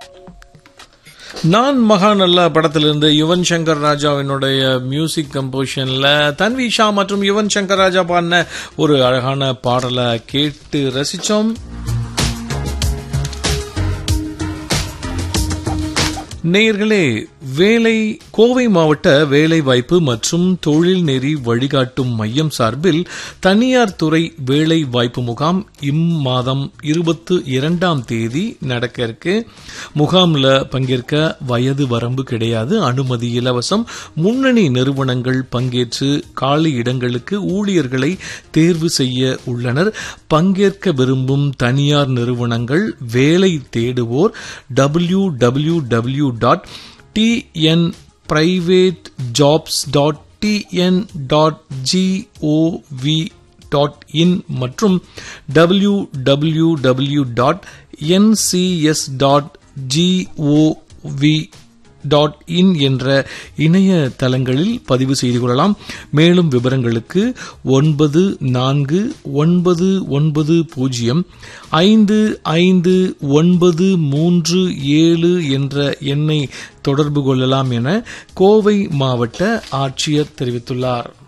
நான் மகா நல்ல படத்திலிருந்து யுவன் சங்கர் ராஜாவினுடைய மியூசிக் கம்போசிஷன்ல தன்வி ஷா மற்றும் யுவன் சங்கர் ராஜா பாடின ஒரு அழகான பாடலை கேட்டு ரசிச்சோம் நேயர்களே வேலை கோவை மாவட்ட வேலை வாய்ப்பு மற்றும் தொழில் நெறி வழிகாட்டும் மையம் சார்பில் தனியார் துறை வேலை வாய்ப்பு முகாம் இம்மாதம் இருபத்து இரண்டாம் தேதி நடக்க இருக்கு முகாம்ல பங்கேற்க வயது வரம்பு கிடையாது அனுமதி இலவசம் முன்னணி நிறுவனங்கள் பங்கேற்று காலி இடங்களுக்கு ஊழியர்களை தேர்வு செய்ய உள்ளனர் பங்கேற்க விரும்பும் தனியார் நிறுவனங்கள் வேலை தேடுவோர் W W W dot TN private jobs dot TN dot GOV dot in மற்றும் W W W dot NCS dot GOV dot in என்ற இணைய தளங்களில் பதிவு செய்து கொள்ளலாம் மேலும் விவரங்களுக்கு ஒன்பது நான்கு ஒன்பது ஒன்பது பூஜ்ஜியம் ஐந்து ஐந்து ஒன்பது மூன்று ஏழு என்ற எண்ணை தொடர்பு கொள்ளலாம் என கோவை மாவட்ட ஆட்சியர் தெரிவித்துள்ளார்